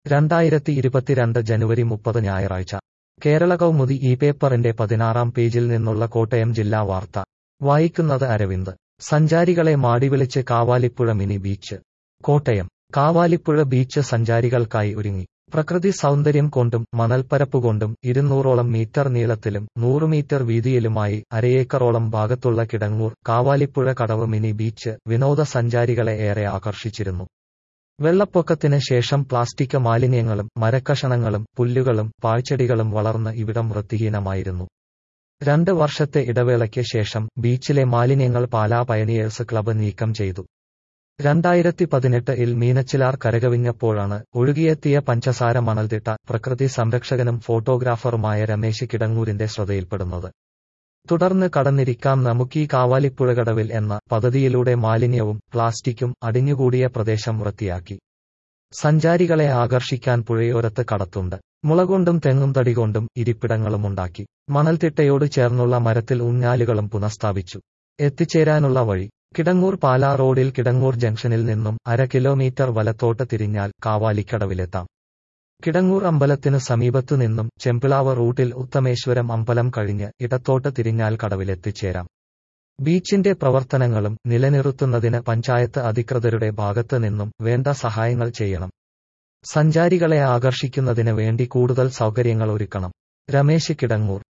രണ്ടായിരത്തി ഇരുപത്തിരണ്ട് ജനുവരി മുപ്പത് ഞായറാഴ്ച കേരള കൗമുദി ഈ പേപ്പറിന്റെ പതിനാറാം പേജിൽ നിന്നുള്ള കോട്ടയം ജില്ലാ വാർത്ത വായിക്കുന്നത് അരവിന്ദ് സഞ്ചാരികളെ മാടിവിളിച്ച് Kavalippuzha mini beach Kottayam Kavalippuzha beach സഞ്ചാരികൾക്കായി ഒരുങ്ങി പ്രകൃതി സൗന്ദര്യം കൊണ്ടും മണൽപ്പരപ്പുകൊണ്ടും ഇരുന്നൂറോളം മീറ്റർ നീളത്തിലും നൂറ് മീറ്റർ വീതിയിലുമായി അരയേക്കറോളം ഭാഗത്തുള്ള കിടങ്ങൂർ കാവാലിപ്പുഴ കടവ് മിനി ബീച്ച് വിനോദസഞ്ചാരികളെ ഏറെ ആകർഷിച്ചിരുന്നു വെള്ളപ്പൊക്കത്തിന് ശേഷം പ്ലാസ്റ്റിക് മാലിന്യങ്ങളും മരക്കഷണങ്ങളും പുല്ലുകളും പാഴ്ചെടികളും വളർന്ന് ഇവിടം വൃത്തിഹീനമായിരുന്നു രണ്ട് വർഷത്തെ ഇടവേളയ്ക്ക് ശേഷം ബീച്ചിലെ മാലിന്യങ്ങൾ പാലാ പയനിയേഴ്സ് ക്ലബ്ബ് നീക്കം ചെയ്തു രണ്ടായിരത്തി പതിനെട്ട് ഇൽ മീനച്ചിലാർ കരകവിഞ്ഞപ്പോഴാണ് ഒഴുകിയെത്തിയ പഞ്ചസാര മണൽതിട്ട പ്രകൃതി സംരക്ഷകനും ഫോട്ടോഗ്രാഫറുമായ രമേശ് കിടങ്ങൂരിന്റെ ശ്രദ്ധയിൽപ്പെടുന്നത് തുടർന്ന് കടന്നിരിക്കാം നമുക്കീ കാവാലിപ്പുഴകടവിൽ എന്ന പദ്ധതിയിലൂടെ മാലിന്യവും പ്ലാസ്റ്റിക്കും അടിഞ്ഞുകൂടിയ പ്രദേശം വൃത്തിയാക്കി സഞ്ചാരികളെ ആകർഷിക്കാൻ പുഴയോരത്ത് കടത്തുണ്ട് മുളകൊണ്ടും തെങ്ങും തടികൊണ്ടും ഇരിപ്പിടങ്ങളുമുണ്ടാക്കി മണൽത്തിട്ടയോട് ചേർന്നുള്ള മരത്തിൽ ഊഞ്ഞാലുകളും പുനഃസ്ഥാപിച്ചു എത്തിച്ചേരാനുള്ള വഴി കിടങ്ങൂർ പാലാ റോഡിൽ കിടങ്ങൂർ ജംഗ്ഷനിൽ നിന്നും അര കിലോമീറ്റർ വലത്തോട്ട് തിരിഞ്ഞാൽ കാവാലിക്കടവിലെത്താം കിടങ്ങൂർ അമ്പലത്തിന് സമീപത്തു നിന്നും ചെമ്പിളാവ് റൂട്ടിൽ ഉത്തമേശ്വരം അമ്പലം കഴിഞ്ഞ് ഇടത്തോട്ട് തിരിഞ്ഞാൽ കടവിലെത്തിച്ചേരാം ബീച്ചിന്റെ പ്രവർത്തനങ്ങളും നിലനിർത്തുന്നതിന് പഞ്ചായത്ത് അധികൃതരുടെ ഭാഗത്ത് നിന്നും വേണ്ട സഹായങ്ങൾ ചെയ്യണം സഞ്ചാരികളെ ആകർഷിക്കുന്നതിന് വേണ്ടി കൂടുതൽ സൗകര്യങ്ങൾ ഒരുക്കണം രമേശ് കിടങ്ങൂർ